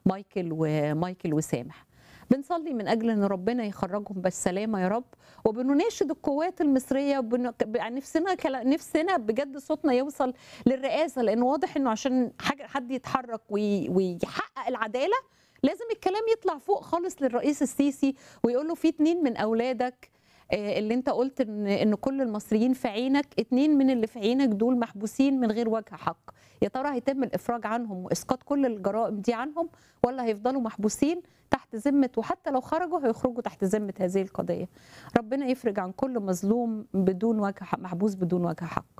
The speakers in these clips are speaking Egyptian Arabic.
مايكل ومايكل وسامح بنصلي من اجل ان ربنا يخرجهم بالسلامه يا رب وبنناشد القوات المصريه وبن... نفسنا كلا... نفسنا بجد صوتنا يوصل للرئاسه لان واضح انه عشان حاجه حد يتحرك وي... ويحقق العداله لازم الكلام يطلع فوق خالص للرئيس السيسي ويقول له في اتنين من اولادك اللي انت قلت ان ان كل المصريين في عينك اتنين من اللي في عينك دول محبوسين من غير وجه حق يا ترى هيتم الافراج عنهم واسقاط كل الجرائم دي عنهم ولا هيفضلوا محبوسين تحت ذمه وحتى لو خرجوا هيخرجوا تحت ذمه هذه القضيه ربنا يفرج عن كل مظلوم بدون وجه حق محبوس بدون وجه حق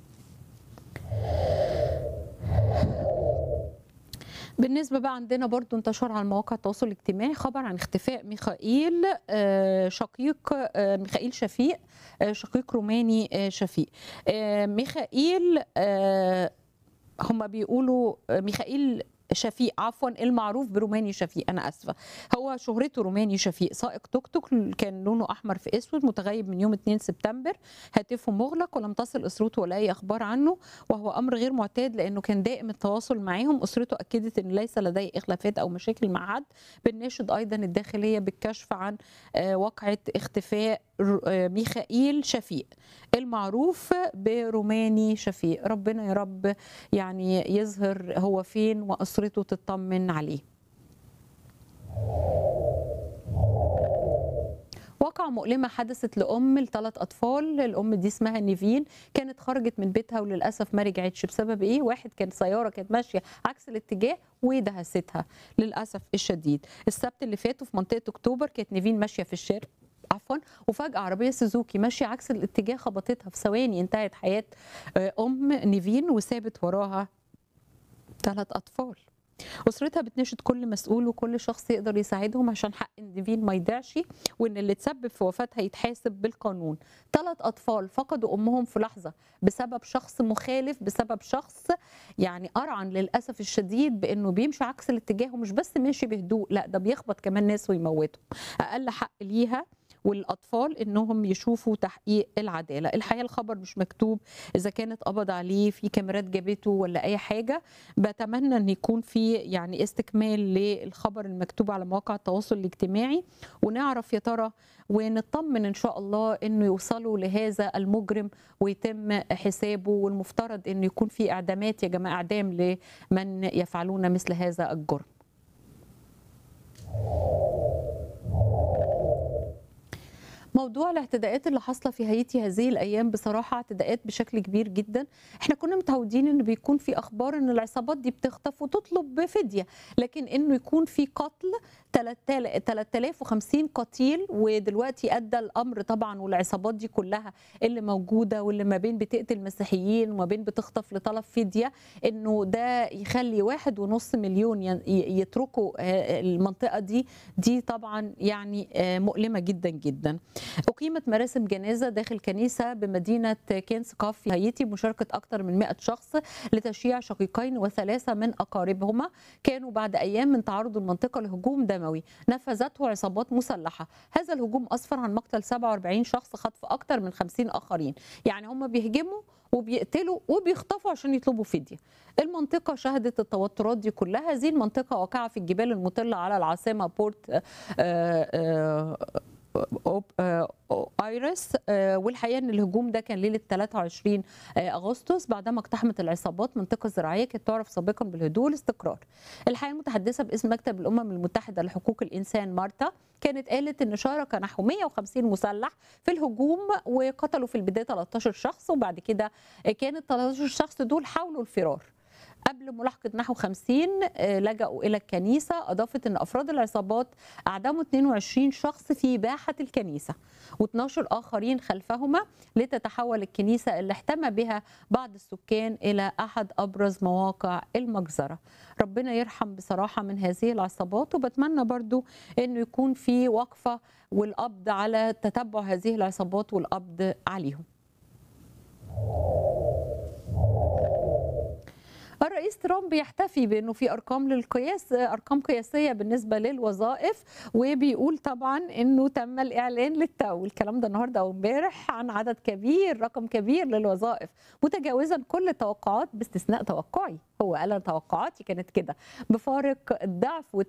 بالنسبة بقى عندنا برضو انتشر على مواقع التواصل الاجتماعي خبر عن اختفاء ميخائيل شقيق ميخائيل شفيق شقيق روماني شفيق ميخائيل هم بيقولوا ميخائيل شفيق عفوا المعروف بروماني شفيق انا اسفه هو شهرته روماني شفيق سائق توك توك كان لونه احمر في اسود متغيب من يوم 2 سبتمبر هاتفه مغلق ولم تصل اسرته ولا اي اخبار عنه وهو امر غير معتاد لانه كان دائم التواصل معهم اسرته اكدت ان ليس لديه اخلافات او مشاكل مع حد بنناشد ايضا الداخليه بالكشف عن واقعه اختفاء ميخائيل شفيق المعروف بروماني شفيق ربنا يا رب يعني يظهر هو فين واسرته تطمن عليه واقعة مؤلمة حدثت لأم لثلاث أطفال الأم دي اسمها نيفين كانت خرجت من بيتها وللأسف ما رجعتش بسبب إيه واحد كان سيارة كانت ماشية عكس الاتجاه ودهستها للأسف الشديد السبت اللي فات في منطقة أكتوبر كانت نيفين ماشية في الشارع عفوا وفجاه عربيه سوزوكي ماشيه عكس الاتجاه خبطتها في ثواني انتهت حياه ام نيفين وسابت وراها ثلاث اطفال اسرتها بتناشد كل مسؤول وكل شخص يقدر يساعدهم عشان حق نيفين ما يضيعش وان اللي تسبب في وفاتها يتحاسب بالقانون ثلاث اطفال فقدوا امهم في لحظه بسبب شخص مخالف بسبب شخص يعني ارعن للاسف الشديد بانه بيمشي عكس الاتجاه ومش بس ماشي بهدوء لا ده بيخبط كمان ناس ويموتهم اقل حق ليها والاطفال انهم يشوفوا تحقيق العداله الحقيقه الخبر مش مكتوب اذا كانت قبض عليه في كاميرات جابته ولا اي حاجه بتمنى ان يكون في يعني استكمال للخبر المكتوب على مواقع التواصل الاجتماعي ونعرف يا ترى ونطمن ان شاء الله انه يوصلوا لهذا المجرم ويتم حسابه والمفترض انه يكون في اعدامات يا جماعه اعدام لمن يفعلون مثل هذا الجرم موضوع الاعتداءات اللي حاصله في هايتي هذه الايام بصراحه اعتداءات بشكل كبير جدا احنا كنا متعودين ان بيكون في اخبار ان العصابات دي بتخطف وتطلب فديه لكن انه يكون في قتل 3050 قتيل ودلوقتي ادى الامر طبعا والعصابات دي كلها اللي موجوده واللي ما بين بتقتل مسيحيين وما بين بتخطف لطلب فديه انه ده يخلي واحد ونص مليون يتركوا المنطقه دي دي طبعا يعني مؤلمه جدا جدا أقيمت مراسم جنازة داخل كنيسة بمدينة كينس كاف في هايتي بمشاركة أكثر من 100 شخص لتشييع شقيقين وثلاثة من أقاربهما كانوا بعد أيام من تعرض المنطقة لهجوم دموي نفذته عصابات مسلحة هذا الهجوم أسفر عن مقتل 47 شخص خطف أكثر من 50 آخرين يعني هم بيهجموا وبيقتلوا وبيخطفوا عشان يطلبوا فديه. المنطقه شهدت التوترات دي كلها، هذه المنطقه واقعه في الجبال المطله على العاصمه بورت آآ آآ ايرس والحقيقه ان الهجوم ده كان ليله 23 اغسطس بعدما اقتحمت العصابات منطقه زراعيه كانت تعرف سابقا بالهدوء والاستقرار. الحقيقه المتحدثه باسم مكتب الامم المتحده لحقوق الانسان مارتا كانت قالت ان شارك نحو 150 مسلح في الهجوم وقتلوا في البدايه 13 شخص وبعد كده كانت 13 شخص دول حاولوا الفرار. قبل ملاحقة نحو 50 لجأوا إلى الكنيسة أضافت أن أفراد العصابات أعدموا 22 شخص في باحة الكنيسة و12 آخرين خلفهما لتتحول الكنيسة اللي احتمى بها بعض السكان إلى أحد أبرز مواقع المجزرة ربنا يرحم بصراحة من هذه العصابات وبتمنى برضو أنه يكون في وقفة والقبض على تتبع هذه العصابات والقبض عليهم الرئيس ترامب يحتفي بانه في ارقام للقياس ارقام قياسيه بالنسبه للوظائف وبيقول طبعا انه تم الاعلان للتو الكلام ده النهارده او امبارح عن عدد كبير رقم كبير للوظائف متجاوزا كل التوقعات باستثناء توقعي هو قال أنا توقعاتي كانت كده بفارق الضعف